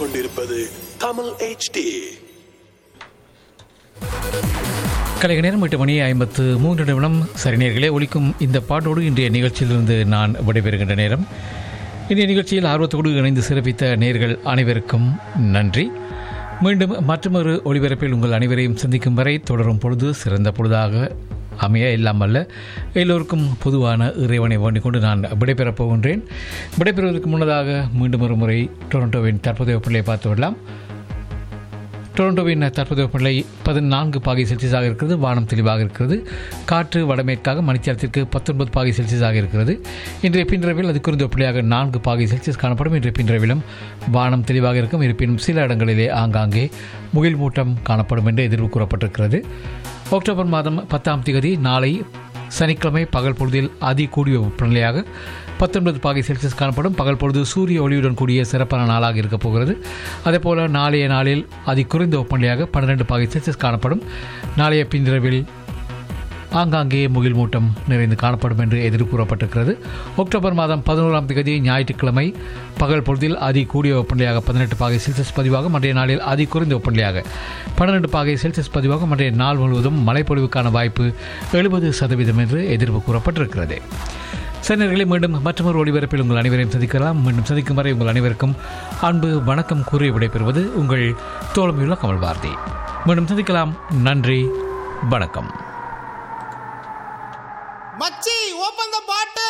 கேட்டுக்கொண்டிருப்பது தமிழ் HD கலைக நேரம் எட்டு மணி ஐம்பத்து மூன்று நிமிடம் சரி நேர்களே ஒலிக்கும் இந்த பாட்டோடு இன்றைய நிகழ்ச்சியிலிருந்து நான் விடைபெறுகின்ற நேரம் இன்றைய நிகழ்ச்சியில் ஆர்வத்தோடு இணைந்து சிறப்பித்த நேர்கள் அனைவருக்கும் நன்றி மீண்டும் மற்றொரு ஒளிபரப்பில் உங்கள் அனைவரையும் சந்திக்கும் வரை தொடரும் பொழுது சிறந்த பொழுதாக அமைய இல்லாமல்ல எல்லோருக்கும் பொதுவான இறைவனை வேண்டிக் கொண்டு நான் விடைபெறப் போகின்றேன் விடைபெறுவதற்கு முன்னதாக மீண்டும் ஒரு முறை டொரண்டோவின் தற்போதைய பிள்ளையை பார்த்து விடலாம் டொரண்டோவின் தற்போதைய வெப்பநிலை பதினான்கு பாகை செல்சியஸாக இருக்கிறது வானம் தெளிவாக இருக்கிறது காற்று வடமேற்காக மணித்தியாலத்திற்கு பத்தொன்பது பாகை செல்சியஸாக இருக்கிறது இன்றைய பின்றவில் அது குறைந்த வெப்பநிலையாக நான்கு பாகை செல்சியஸ் காணப்படும் இன்றைய பின்றவிலும் வானம் தெளிவாக இருக்கும் இருப்பினும் சில இடங்களிலே ஆங்காங்கே முகில் மூட்டம் காணப்படும் என்று எதிர்வு கூறப்பட்டிருக்கிறது அக்டோபர் மாதம் பத்தாம் தேதி நாளை சனிக்கிழமை பகல் பொழுதில் அதி கூடிய வெப்பநிலையாக பத்தொன்பது பாகை செல்சியஸ் காணப்படும் பகல் பொழுது சூரிய ஒளியுடன் கூடிய சிறப்பான நாளாக இருக்கப் போகிறது அதேபோல நாளைய நாளில் அதி குறைந்த வெப்பநிலையாக பன்னிரெண்டு பாகை செல்சியஸ் காணப்படும் நாளைய பின்னிரவில் ஆங்காங்கே முகில் மூட்டம் நிறைந்து காணப்படும் என்று எதிர்கூறப்பட்டிருக்கிறது அக்டோபர் மாதம் பதினோராம் தேதி ஞாயிற்றுக்கிழமை பகல் பொழுதில் அதி கூடிய வெப்பநிலையாக பதினெட்டு பாகை செல்சியஸ் பதிவாகும் மற்றைய நாளில் அதி குறைந்த வெப்பநிலையாக பன்னிரெண்டு பாகை செல்சியஸ் பதிவாகும் மற்றைய நாள் முழுவதும் மழைப்பொழிவுக்கான வாய்ப்பு எழுபது சதவீதம் என்று எதிர்ப்பு கூறப்பட்டிருக்கிறது சென்னர்களை மீண்டும் மற்றொரு ஒளிபரப்பில் உங்கள் அனைவரையும் சந்திக்கலாம் மீண்டும் சந்திக்கும் வரை உங்கள் அனைவருக்கும் அன்பு வணக்கம் கூறி விடைபெறுவது உங்கள் தோழமையுள்ள கமல் பாரதி மீண்டும் சந்திக்கலாம் நன்றி வணக்கம்